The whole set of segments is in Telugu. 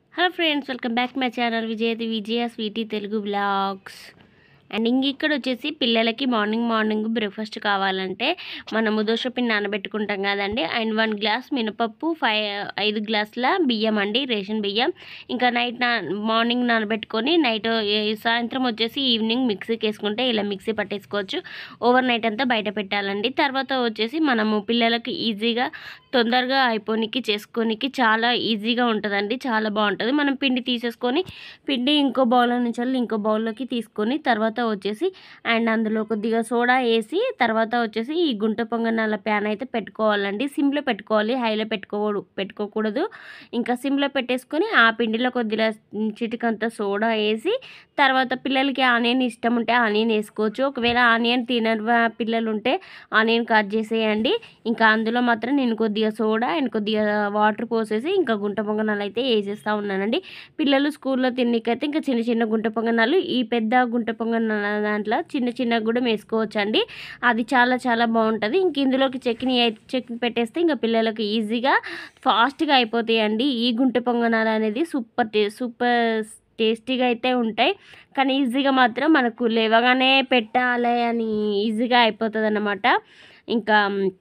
hello friends welcome back my channel Vijaya Vijaya sweety Telugu vlogs and ఇంక ఇక్కడ వచ్చేసి పిల్లలకి మార్నింగ్ మార్నింగ్ బ్రేక్ఫాస్ట్ కావాలంటే మనము దోశ పిండి నానబెట్టుకుంటాం కదండి అండ్ వన్ గ్లాస్ మినపప్పు ఫైవ్ ఐదు గ్లాసుల బియ్యం అండి రేషన్ బియ్యం ఇంకా నైట్ నా మార్నింగ్ నానబెట్టుకొని నైట్ సాయంత్రం వచ్చేసి ఈవినింగ్ మిక్సీకి వేసుకుంటే ఇలా మిక్సీ పట్టేసుకోవచ్చు ఓవర్ నైట్ అంతా బయట పెట్టాలండి తర్వాత వచ్చేసి మనము పిల్లలకి ఈజీగా తొందరగా అయిపోనికి చేసుకోనికి చాలా ఈజీగా ఉంటుందండి చాలా బాగుంటుంది మనం పిండి తీసేసుకొని పిండి ఇంకో బౌల్ నుంచి వెళ్ళి ఇంకో బౌల్లోకి తీసుకొని తర్వాత వచ్చేసి అండ్ అందులో కొద్దిగా సోడా వేసి తర్వాత వచ్చేసి ఈ గుంట పొంగనాల ప్యాన్ అయితే పెట్టుకోవాలండి సిమ్లో పెట్టుకోవాలి హైలో పెట్టుకోకూడదు పెట్టుకోకూడదు ఇంకా సిమ్లో పెట్టేసుకొని ఆ పిండిలో కొద్దిగా చిటికంత సోడా వేసి తర్వాత పిల్లలకి ఆనియన్ ఇష్టం ఉంటే ఆనియన్ వేసుకోవచ్చు ఒకవేళ ఆనియన్ తినరు పిల్లలు ఉంటే ఆనియన్ కట్ చేసేయండి ఇంకా అందులో మాత్రం నేను కొద్దిగా సోడా అండ్ కొద్దిగా వాటర్ పోసేసి ఇంకా గుంట పొంగనాలు అయితే వేసేస్తూ ఉన్నానండి పిల్లలు స్కూల్లో తిన్నికైతే ఇంకా చిన్న చిన్న గుంట పొంగనాలు ఈ పెద్ద గుంట పొంగనాల దాంట్లో చిన్న చిన్నగా కూడా వేసుకోవచ్చు అండి అది చాలా చాలా బాగుంటుంది ఇంక ఇందులోకి చట్నీ అయితే చట్నీ పెట్టేస్తే ఇంకా పిల్లలకి ఈజీగా ఫాస్ట్గా అయిపోతాయండి ఈ గుంట పొంగనాలు అనేది సూపర్ టే సూపర్ టేస్టీగా అయితే ఉంటాయి కానీ ఈజీగా మాత్రం మనకు లేవగానే పెట్టాలి అని ఈజీగా అయిపోతుంది అన్నమాట ఇంకా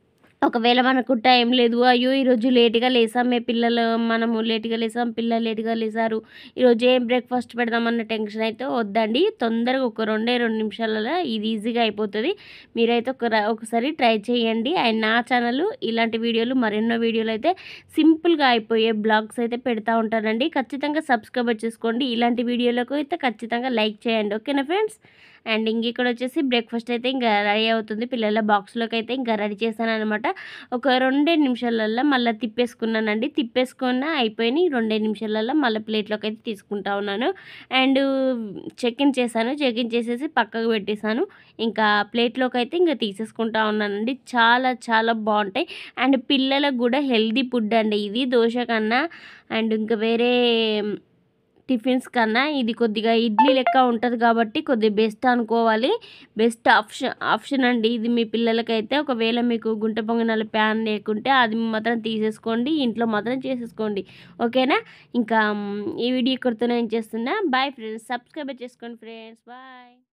ఒకవేళ మనకు టైం లేదు అయ్యో ఈరోజు లేట్గా లేసాం మే పిల్లలు మనము లేట్గా లేసాం పిల్లలు లేట్గా లేసారు ఈరోజు ఏం బ్రేక్ఫాస్ట్ పెడదామన్న టెన్షన్ అయితే వద్దండి తొందరగా ఒక రెండే రెండు నిమిషాలలో ఇది ఈజీగా అయిపోతుంది మీరైతే ఒక ఒకసారి ట్రై చేయండి అండ్ నా ఛానల్ ఇలాంటి వీడియోలు మరెన్నో వీడియోలు అయితే సింపుల్గా అయిపోయే బ్లాగ్స్ అయితే పెడతా ఉంటానండి ఖచ్చితంగా సబ్స్క్రైబ్ చేసుకోండి ఇలాంటి వీడియోలకు అయితే ఖచ్చితంగా లైక్ చేయండి ఓకేనా ఫ్రెండ్స్ అండ్ ఇంక ఇక్కడ వచ్చేసి బ్రేక్ఫాస్ట్ అయితే ఇంకా రెడీ అవుతుంది పిల్లల బాక్స్లోకి అయితే ఇంకా రెడీ చేశాను అనమాట ఒక రెండే నిమిషాలల్లో మళ్ళీ తిప్పేసుకున్నానండి తిప్పేసుకున్న అయిపోయినాయి రెండే నిమిషాలల్లో మళ్ళీ ప్లేట్లోకి అయితే తీసుకుంటా ఉన్నాను అండ్ చెక్ ఇన్ చేశాను చెక్ ఇన్ చేసేసి పక్కకు పెట్టేశాను ఇంకా ప్లేట్లోకి అయితే ఇంకా తీసేసుకుంటా ఉన్నానండి చాలా చాలా బాగుంటాయి అండ్ పిల్లలకు కూడా హెల్దీ ఫుడ్ అండి ఇది దోశ కన్నా అండ్ ఇంకా వేరే టిఫిన్స్ కన్నా ఇది కొద్దిగా ఇడ్లీ లెక్క ఉంటుంది కాబట్టి కొద్దిగా బెస్ట్ అనుకోవాలి బెస్ట్ ఆప్షన్ ఆప్షన్ అండి ఇది మీ పిల్లలకైతే ఒకవేళ మీకు గుంట పొంగనాల ప్యాన్ లేకుంటే అది మాత్రం తీసేసుకోండి ఇంట్లో మాత్రం చేసేసుకోండి ఓకేనా ఇంకా ఈ వీడియో ఇక్కడితో నేను చేస్తున్నా బాయ్ ఫ్రెండ్స్ సబ్స్క్రైబ్ చేసుకోండి ఫ్రెండ్స్ బాయ్